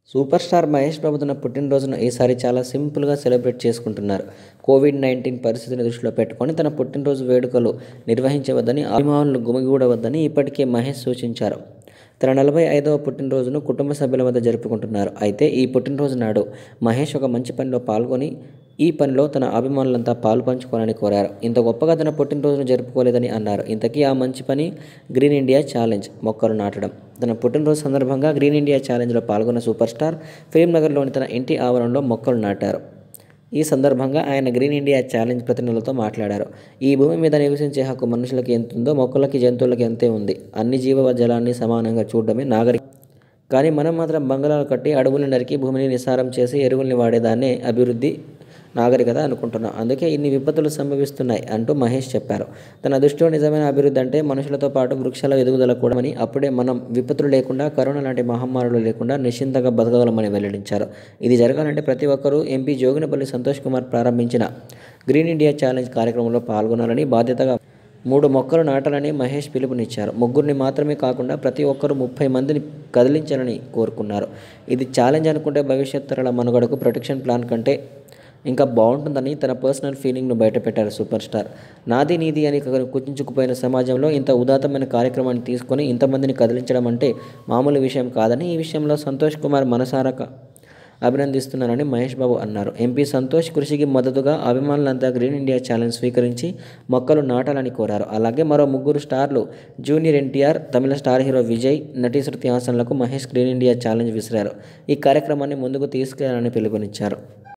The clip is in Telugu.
సూపర్ స్టార్ మహేష్ బాబు తన పుట్టినరోజును ఈసారి చాలా సింపుల్గా సెలబ్రేట్ చేసుకుంటున్నారు కోవిడ్ నైన్టీన్ పరిస్థితిని దృష్టిలో పెట్టుకొని తన పుట్టినరోజు వేడుకలు నిర్వహించవద్దని అభిమానులు గుమిగూడవద్దని ఇప్పటికే మహేష్ సూచించారు తన నలభై ఐదవ పుట్టినరోజును కుటుంబ సభ్యుల వద్ద జరుపుకుంటున్నారు అయితే ఈ పుట్టినరోజు నాడు మహేష్ ఒక మంచి పనిలో పాల్గొని ఈ పనిలో తన అభిమానులంతా పాలు పంచుకోవాలని కోరారు ఇంత గొప్పగా తన పుట్టినరోజును జరుపుకోలేదని అన్నారు ఇంతకీ ఆ మంచి పని గ్రీన్ ఇండియా ఛాలెంజ్ మొక్కలు నాటడం తన పుట్టినరోజు సందర్భంగా గ్రీన్ ఇండియా ఛాలెంజ్లో పాల్గొన్న సూపర్ స్టార్ ఫిల్మ్ నగర్లోని తన ఇంటి ఆవరణలో మొక్కలు నాటారు ఈ సందర్భంగా ఆయన గ్రీన్ ఇండియా ఛాలెంజ్ ప్రతినిధులతో మాట్లాడారు ఈ భూమి మీద నివసించే హక్కు మనుషులకి ఎంతుందో మొక్కలకి జంతువులకి అంతే ఉంది అన్ని జీవ జలాన్ని సమానంగా చూడడమే నాగరిక కానీ మనం మాత్రం బంగళాలు కట్టి అడవులు నరికి భూమిని నిసారం చేసి ఎరువుల్ని వాడేదాన్నే అభివృద్ధి నాగరికత అనుకుంటున్నాం అందుకే ఇన్ని విపత్తులు సంభవిస్తున్నాయి అంటూ మహేష్ చెప్పారు తన దృష్టిలో నిజమైన అభివృద్ధి అంటే మనుషులతో పాటు వృక్షాల ఎదుగుదల కూడా అని అప్పుడే మనం విపత్తులు లేకుండా కరోనా లాంటి మహమ్మారులు లేకుండా నిశ్చింతగా బతకగలమని వెల్లడించారు ఇది జరగాలంటే ప్రతి ఒక్కరూ ఎంపీ జోగినపల్లి సంతోష్ కుమార్ ప్రారంభించిన గ్రీన్ ఇండియా ఛాలెంజ్ కార్యక్రమంలో పాల్గొనాలని బాధ్యతగా మూడు మొక్కలు నాటాలని మహేష్ పిలుపునిచ్చారు ముగ్గురిని మాత్రమే కాకుండా ప్రతి ఒక్కరూ ముప్పై మందిని కదిలించాలని కోరుకున్నారు ఇది ఛాలెంజ్ అనుకుంటే భవిష్యత్ తరాల మనుగడకు ప్రొటెక్షన్ ప్లాన్ కంటే ఇంకా బాగుంటుందని తన పర్సనల్ ఫీలింగ్ను బయటపెట్టారు సూపర్ స్టార్ నాది నీది అని కుచించుకుపోయిన సమాజంలో ఇంత ఉదాత్తమైన కార్యక్రమాన్ని తీసుకొని ఇంతమందిని కదిలించడం అంటే మామూలు విషయం కాదని ఈ విషయంలో సంతోష్ కుమార్ మనసారా అభినందిస్తున్నానని మహేష్ బాబు అన్నారు ఎంపీ సంతోష్ కృషికి మద్దతుగా అభిమానులంతా గ్రీన్ ఇండియా ఛాలెంజ్ స్వీకరించి మొక్కలు నాటాలని కోరారు అలాగే మరో ముగ్గురు స్టార్లు జూనియర్ ఎన్టీఆర్ తమిళ స్టార్ హీరో విజయ్ నటి శృతి హాసన్లకు మహేష్ గ్రీన్ ఇండియా ఛాలెంజ్ విసిరారు ఈ కార్యక్రమాన్ని ముందుకు తీసుకెళ్లాలని పిలుపునిచ్చారు